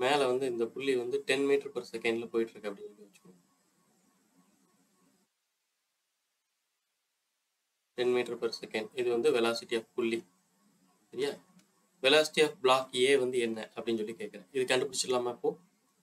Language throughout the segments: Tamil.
மேல வந்து இந்த புள்ளி வந்து 10 மீட்டர் பெர் செகண்ட்ல போயிட்டு இருக்கு அப்படின்னு சொல்லி வச்சுக்கோங்க 10 மீட்டர் பெர் செகண்ட் இது வந்து வெலாசிட்டி ஆஃப் புள்ளி சரியா வெலாசிட்டி ஆஃப் பிளாக் ஏ வந்து என்ன அப்படின்னு சொல்லி கேட்குறேன் இது கண்டுபிடிச்சிடலாமா இப்போ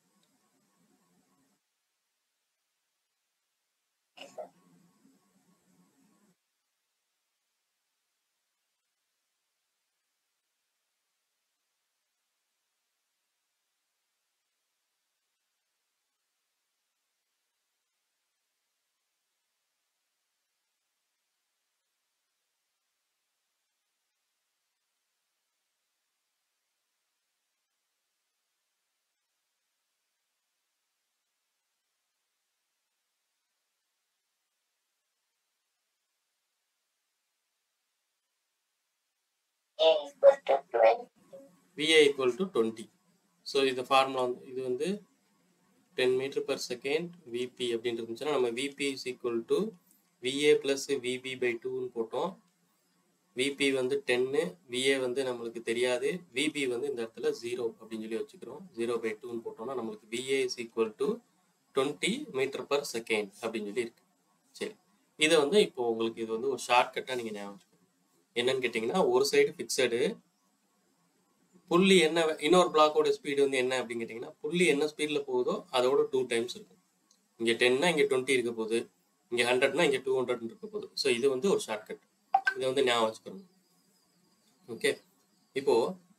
A equal to 12. V A equal to twenty so இந்த ஃபார்முலா வந்து இது வந்து ten metre per second V B அப்படின்னு இருந்துச்சுன்னா நம்ம V B is equal to V A plus V B by டூன்னு போட்டோம் விபி வந்து டென்னு விஏ வந்து நம்மளுக்கு தெரியாது விபி வந்து இந்த இடத்துல ஜீரோ அப்படின்னு சொல்லி வச்சுக்கிறோம் ஜீரோ பை டூன்னு போட்டோம்னா நம்மளுக்கு V A is equal to twenty metre per second அப்படின்னு சொல்லி இருக்கு சரி இதை வந்து இப்போ உங்களுக்கு இது வந்து ஒரு ஷார்ட்கட்டாக நீங்கள் ஞாபகம் வச்சுக்கணும் என்னன்னு கேட்டிங்கன்னா ஒரு சைடு ஃபிக்ஸடு புள்ளி என்ன இன்னொரு பிளாக்கோட ஸ்பீடு வந்து என்ன அப்படின்னு கேட்டிங்கன்னா புள்ளி என்ன ஸ்பீடில் போகுதோ அதோட டூ டைம்ஸ் இருக்கும் இங்கே டென்னா இங்கே டுவெண்ட்டி இருக்க போகுது இங்கே ஹண்ட்ரட்னா இங்கே டூ ஹண்ட்ரட் இருக்க போகுது ஸோ இது வந்து ஒரு ஷார்ட்கட் இதை வந்து ஞாபகம் வச்சுக்கணும் ஓகே இப்போ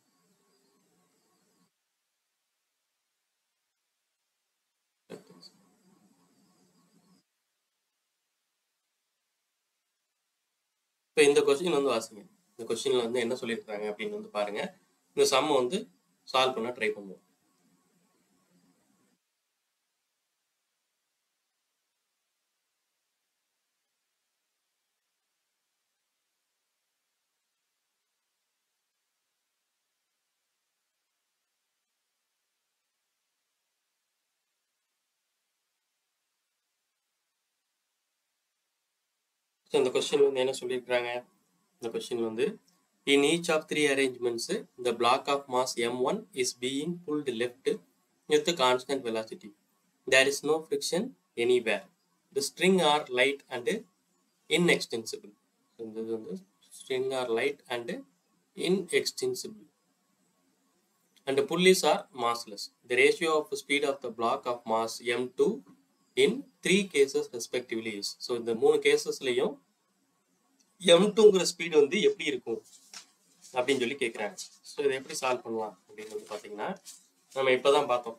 இப்போ இந்த கொஸ்டின் வந்து வாசிங்க இந்த கொஸ்டின்ல வந்து என்ன சொல்லியிருக்காங்க அப்படின்னு வந்து பாருங்க இந்த சம் வந்து சால்வ் பண்ண ட்ரை பண்ணுவோம் ஸோ இந்த கொஸ்டின் வந்து என்ன சொல்லியிருக்கிறாங்க இந்த கொஸ்டின் வந்து in each of three arrangements the block of mass m1 is being pulled left with a constant velocity there is no friction anywhere the string are light and inextensible So, இந்த இது வந்து string are light and inextensible and the pulleys are massless the ratio of speed of the block of mass m2 in three cases respectively is so இந்த மூணு கேசஸ்லயும் m2ங்கிற ஸ்பீடு வந்து எப்படி இருக்கும் அப்படின்னு சொல்லி கேட்குறாங்க ஸோ இதை எப்படி சால்வ் பண்ணலாம் அப்படின்னு வந்து பார்த்தீங்கன்னா நம்ம இப்போ தான் பார்த்தோம்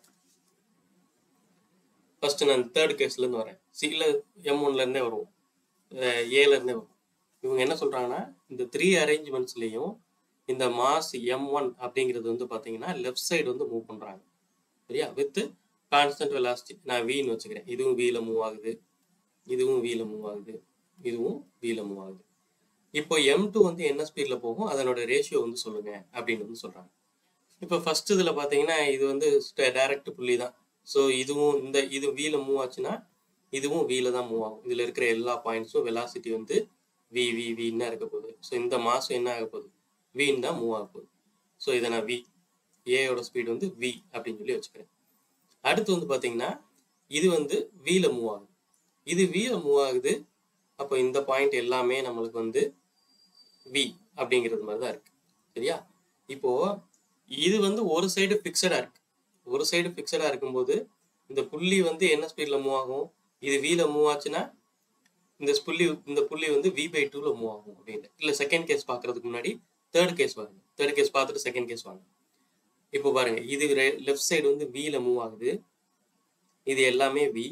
ஃபர்ஸ்ட் நான் தேர்ட் கேஸ்லேருந்து வரேன் சியில் எம் ஒன்லேருந்தே வருவோம் ஏலேருந்தே வரும் இவங்க என்ன சொல்கிறாங்கன்னா இந்த த்ரீ அரேஞ்ச்மெண்ட்ஸ்லேயும் இந்த மாஸ் எம் ஒன் அப்படிங்கிறது வந்து பார்த்தீங்கன்னா லெஃப்ட் சைடு வந்து மூவ் பண்ணுறாங்க சரியா வித் கான்ஸ்டன்ட் வெலாசிட்டி நான் வீன்னு வச்சுக்கிறேன் இதுவும் வீல மூவ் ஆகுது இதுவும் வீல மூவ் ஆகுது இதுவும் வீல மூவ் ஆகுது இப்போ எம் டூ வந்து என்ன ஸ்பீட்ல போகும் அதனோட ரேஷியோ வந்து சொல்லுங்க அப்படின்னு வந்து சொல்றாங்க இப்போ ஃபர்ஸ்ட் இதுல பாத்தீங்கன்னா இது வந்து டைரக்ட் புள்ளி தான் ஸோ இதுவும் இந்த இது வீல மூவ் ஆச்சுன்னா இதுவும் வீல தான் மூவ் ஆகும் இதுல இருக்கிற எல்லா பாயிண்ட்ஸும் வெலாசிட்டி வந்து வி வி வின்னு இருக்க போகுது ஸோ இந்த மாசம் என்ன ஆக போகுது வின்னு தான் மூவ் ஆக போகுது ஸோ இதை நான் வி ஏயோட ஸ்பீடு வந்து வி அப்படின்னு சொல்லி வச்சுக்கிறேன் அடுத்து வந்து பாத்தீங்கன்னா இது வந்து வீல மூவ் ஆகுது இது வீல மூவ் ஆகுது அப்போ இந்த பாயிண்ட் எல்லாமே நம்மளுக்கு வந்து வி அப்படிங்கிறது மாதிரி தான் இருக்கு சரியா இப்போ இது வந்து ஒரு சைடு ஃபிக்ஸடா இருக்கு ஒரு சைடு ஃபிக்ஸடா இருக்கும்போது இந்த புள்ளி வந்து என்ன ஸ்பீட்ல மூவ் ஆகும் இது வில மூவ் ஆச்சுன்னா இந்த புள்ளி இந்த புள்ளி வந்து வி பை டூல மூவ் ஆகும் அப்படின்னு இல்ல செகண்ட் கேஸ் பாக்குறதுக்கு முன்னாடி தேர்ட் கேஸ் பாருங்க தேர்ட் கேஸ் பார்த்துட்டு செகண்ட் கேஸ் வாங்க இப்போ பாருங்க இது லெஃப்ட் சைடு வந்து வில மூவ் ஆகுது இது எல்லாமே வி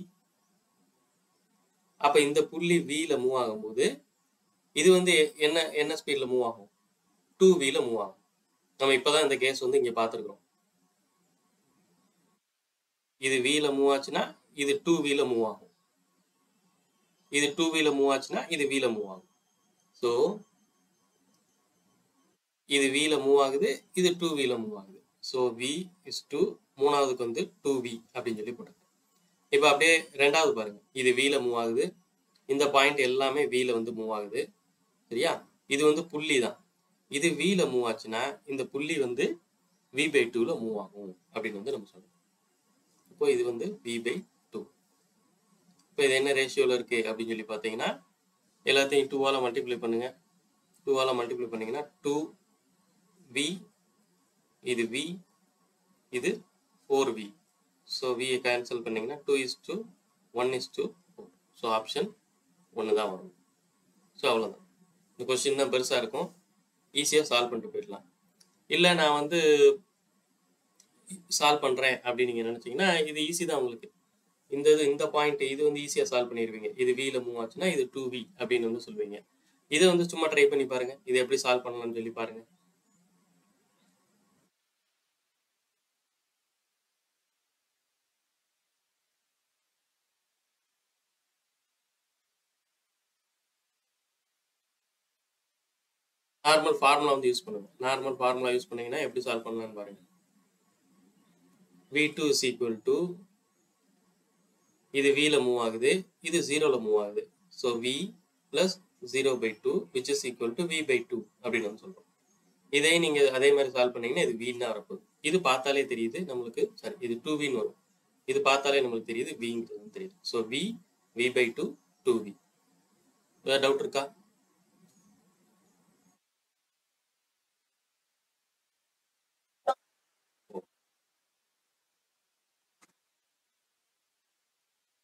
அப்ப இந்த புள்ளி வில மூவ் ஆகும்போது இது வந்து என்ன என்ன ஸ்பீட்ல மூவ் ஆகும் டூ வீல மூவ் ஆகும் நம்ம இப்பதான் இந்த கேஸ் வந்து இங்க பார்த்துருக்கோம் இது வீல மூவ் ஆச்சுன்னா இது டூ வீல மூவ் ஆகும் இது டூ வீல மூவ் ஆச்சுன்னா இது வீல மூவ் ஆகும் ஸோ இது வீல மூவ் ஆகுது இது டூ வீல மூவ் ஆகுது ஸோ வி இஸ் டூ மூணாவதுக்கு வந்து டூ வி அப்படின்னு சொல்லி போட்டுருக்கேன் இப்போ அப்படியே ரெண்டாவது பாருங்க இது வீல மூவ் ஆகுது இந்த பாயிண்ட் எல்லாமே வீல வந்து மூவ் ஆகுது சரியா இது வந்து புள்ளி தான் இது வீல மூவ் ஆச்சுன்னா இந்த புள்ளி வந்து வி பை டூவில் மூவ் ஆகும் அப்படின்னு வந்து நம்ம சொல்றோம் இப்போ இது வந்து வி பை டூ இப்போ இது என்ன ரேஷியோவில் இருக்குது அப்படின்னு சொல்லி பார்த்தீங்கன்னா எல்லாத்தையும் டூவால் மல்டிப்ளை பண்ணுங்க டூவால் மல்டிப்ளை பண்ணீங்கன்னா டூ வி இது வி இது ஃபோர் வி ஸோ வியை கேன்சல் பண்ணீங்கன்னா two is two one is two four so option ஒன்று தான் வரும் ஸோ அவ்வளோதான் இந்த கொஸ்டின் தான் பெருசாக இருக்கும் ஈஸியாக சால்வ் பண்ணிட்டு போயிடலாம் இல்லை நான் வந்து சால்வ் பண்ணுறேன் அப்படின்னு நீங்கள் நினச்சிங்கன்னா இது ஈஸி தான் உங்களுக்கு இந்த இது இந்த பாயிண்ட் இது வந்து ஈஸியாக சால்வ் பண்ணிடுவீங்க இது வியில் மூவ் ஆச்சுன்னா இது டூ வி அப்படின்னு வந்து சொல்லுவீங்க இதை வந்து சும்மா ட்ரை பண்ணி பாருங்க இது எப்படி சால்வ் பண்ணலாம்னு சொல்லி பாருங்க நார்மல் ஃபார்முலா வந்து யூஸ் பண்ணுங்க நார்மல் ஃபார்முலா யூஸ் பண்ணீங்கன்னா எப்படி சால்வ் பண்ணலாம்னு பாருங்க V two is equal to இது வில மூவ் ஆகுது இது ஜீரோல மூவ் ஆகுது so V plus zero by two which is equal to V by two அப்படின்னு வந்து சொல்றோம் இதே நீங்க அதே மாதிரி சால்வ் பண்ணீங்கன்னா இது வின்னு தான் வரப்போகுது இது பார்த்தாலே தெரியுது நம்மளுக்கு சாரி இது டூ வின்னு வரும் இது பார்த்தாலே நம்மளுக்கு தெரியுது விங்கிறது தெரியுது so V V by two two V ஏதாவது டவுட் இருக்கா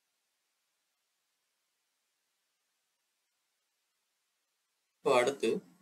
இப்போ அடுத்து